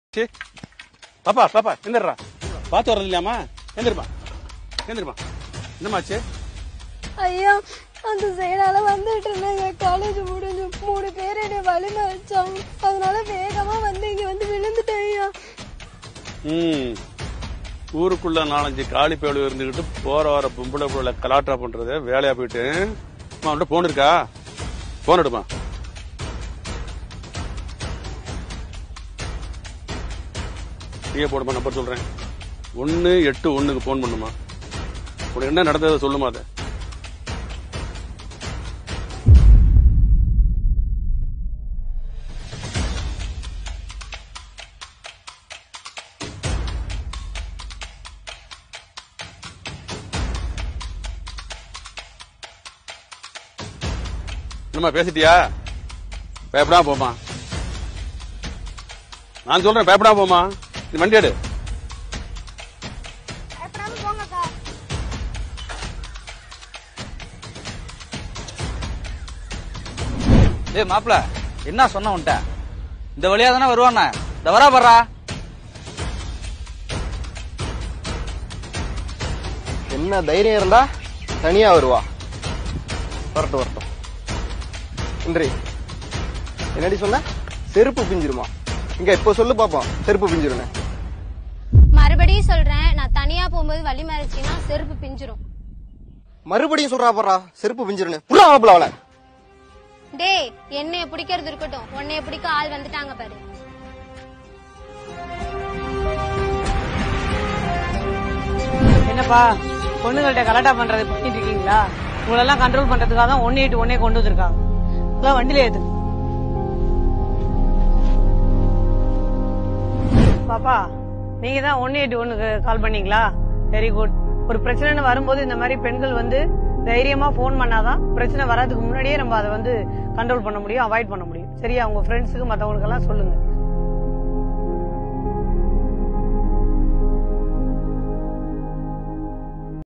சே பாப்பா பாப்பா எந்திரா பார்த்து வர்றது இல்லையாமா எந்திருப்பா எந்திருப்பா என்னமாச்சு ஐயா அந்த சைடால வந்துட்டு இருந்தேங்க காலேஜ் முடிஞ்சு மூணு பேர் என்னை வலிமை வச்சாங்க அதனால வேகமா வந்து இங்க வந்து விழுந்துட்டேன் ஐயா ம் ஊருக்குள்ள நாலஞ்சு காலி பேடு இருந்துகிட்டு போற வர பொம்பளை பிள்ளை கலாட்டா பண்றது வேலையா போயிட்டு அம்மா அவன்கிட்ட போன் இருக்கா போன் எடுமா நீயே போடுமா நம்பர் சொல்றேன் ஒன்னு எட்டு ஒண்ணுக்கு போன் பண்ணுமா உனக்கு என்ன நடந்ததை சொல்லுமா அதை என்னம்மா பேசிட்டியா பயப்படாம போமா நான் சொல்றேன் பயப்படாம போமா நீ வண்டி எடு போங்கக்கா டேய் மாப்ள என்ன சொன்ன உன்ட்ட இந்த வழியா தானே வருவானே இந்த வரா பர்றா என்ன தைரியம் இருந்தா தனியா வருவா வரட்டும் வரட்டும் நன்றி என்னடி சொன்ன செருப்பு பிஞ்சிருமா இங்க இப்போ சொல்லு பாப்போம் செருப்பு பிஞ்சிருன்னு மறுபடியும் சொல்றேன் நான் தனியா போகும்போது வலி மறைச்சின்னா செருப்பு பிஞ்சிரும் மறுபடியும் சொல்றா போறா செருப்பு பிஞ்சிருன்னு புறா மாப்பிள அவளை டேய் என்னைய பிடிக்கிறது இருக்கட்டும் உன்னைய பிடிக்க ஆள் வந்துட்டாங்க பாரு என்னப்பா பொண்ணுங்கள்ட்ட கலாட்டா பண்றது பண்ணிட்டு இருக்கீங்களா உங்களெல்லாம் கண்ட்ரோல் பண்றதுக்காக தான் ஒன் எயிட் ஒன்னே கொண்டு வந்திருக்காங்க எல்லாம் வண்டியில ஏத்து பாப்பா நீங்க தான் ஒன் எயிட் ஒன்னுக்கு கால் பண்ணீங்களா வெரி குட் ஒரு பிரச்சனைன்னு வரும்போது இந்த மாதிரி பெண்கள் வந்து தைரியமா ஃபோன் பண்ணாதான் பிரச்சனை வராதுக்கு முன்னாடியே நம்ம அதை வந்து கண்ட்ரோல் பண்ண முடியும் அவாய்ட் பண்ண முடியும் சரியா உங்க ஃப்ரெண்ட்ஸுக்கு மத்தவங்களுக்கு எல்லாம் சொல்லுங்க